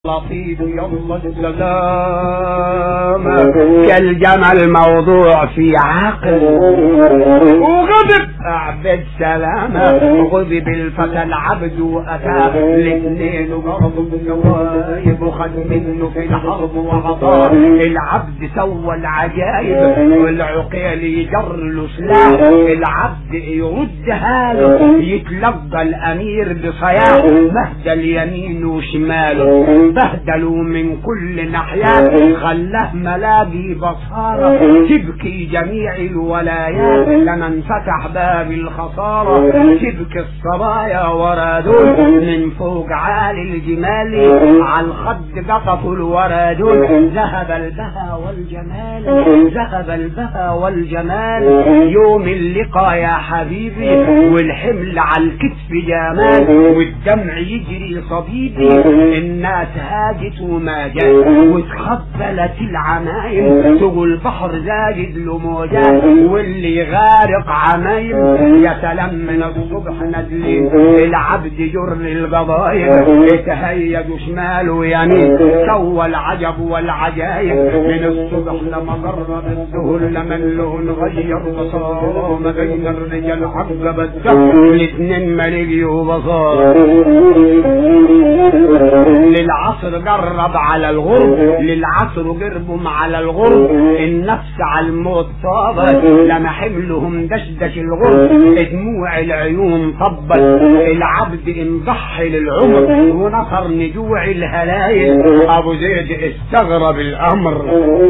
لطيف يلا السلام كالجمل موضوع في عقل وغضب اعبد سلامة غضب الفتى العبد واتى الاثنين وغضب النوايب وخد منه في الحرب وعطاه العبد سوى العجايب والعقيل يجر له سلاح العبد يردها له يتلقى الامير بصياح مهدى اليمين وشماله بهدلوا من كل ناحية خلاه ملاقي بصارة تبكي جميع الولايات لما انفتح باب الخسارة تبكي الصبايا ورادون من فوق عالي الجمال على الخد قطفوا الورادون ذهب البهى والجمال ذهب البهى والجمال يوم اللقاء يا حبيبي والحمل على الكتف جمال والدمع يجري صبيبي الناس هاجت وما جات وتخبلت العمايم سوق البحر زاجد له موجات واللي غارق عمايم يا سلام من الصبح نازلين العبد جر القضايب يتهيج شمال ويمين سوى العجب والعجايب من الصبح لما قرب السهل لما اللون غير بصار ما بين الرجال عقب الدهر الاثنين ملقي وبصار للعصر قرب على الغرب للعصر قربهم على الغرب النفس على الموت صابت لما حملهم دشدش الغرب دموع العيون طبت العبد انضحي للعمر ونصر نجوع الهلايل ابو زيد استغرب الامر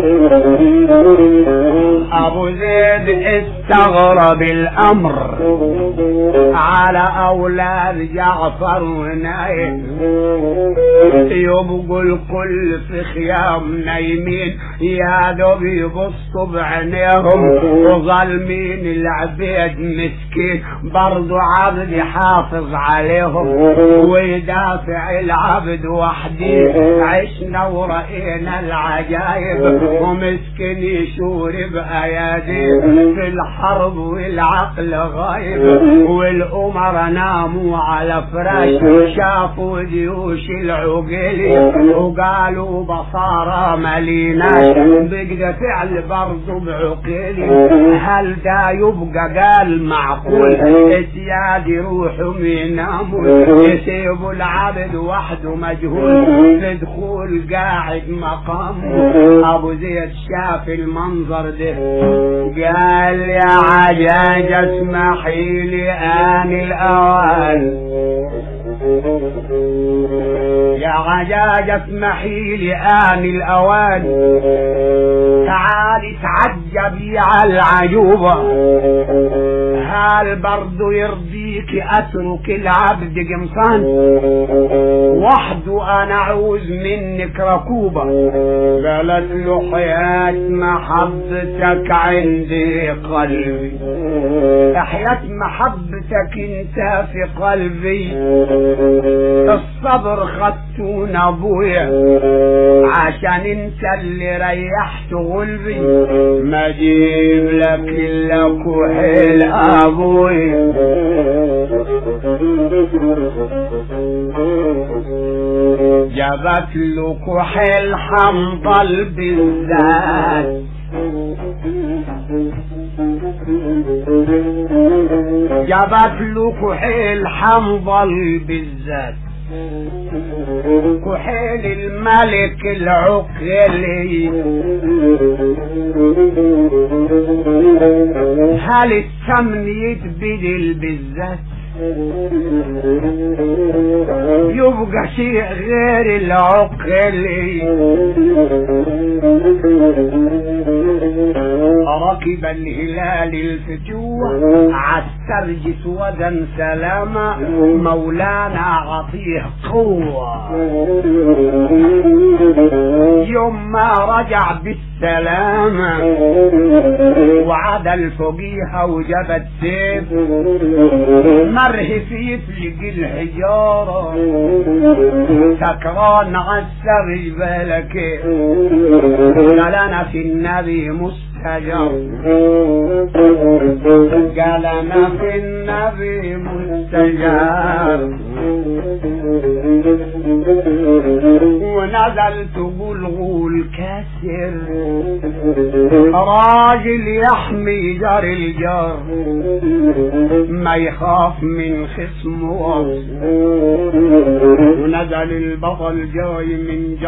ابو زيد استغرب الامر على اولاد جعفر ونايل يبقوا الكل في خيام نايمين يا دوب يبصوا بعينيهم وظالمين العبيد مسكين برضو عبد يحافظ عليهم ويدافع العبد وحدي عشنا ورأينا العجايب ومسكين يشور بأياديه في الحرب والعقل غايب والأمر ناموا على فراش شافوا جيوش العقيلي وقالوا بصارى مليناش بقى فعل برضو بعقيلي هل دا يبقى قال معقول السياد يروحوا يناموا يسيبوا العبد وحده مجهول في دخول قاعد مقامه ابو زيد شاف المنظر ده قال يا عجاج اسمحي لي ان الاوان يا عجاج اسمحي لي آن الأوان تعالي تعجبي على العجوبة هل برضو يرضيك أترك العبد قمصان وحده أنا عاوز منك ركوبة قالت له حياة محبتك عندي قلبي حياة محبتك انت في قلبي الصبر خدتون ابويا عشان انت اللي ريحت قلبي ما اجيب لك الا كحيل ابويا جابت له كحيل حنظل بالذات جابت له كحيل حنظل بالذات كحيل الملك العقلي هل السمن يتبدل بالذات يبقى شيء غير العقلي ركب الهلال الفتوة عالسرج سودا سلاما مولانا عطيه قوة يوم ما رجع بالسلامة وعدل فوقيها وجاب السيف مرهف يفلق الحجارة سكران عالسرج بالك قال انا في النبي مستجر قال انا في النبي مستجر ونزل تقول غول كاسر راجل يحمي جار الجار ما يخاف من خصمه ونزل البطل جاي من جار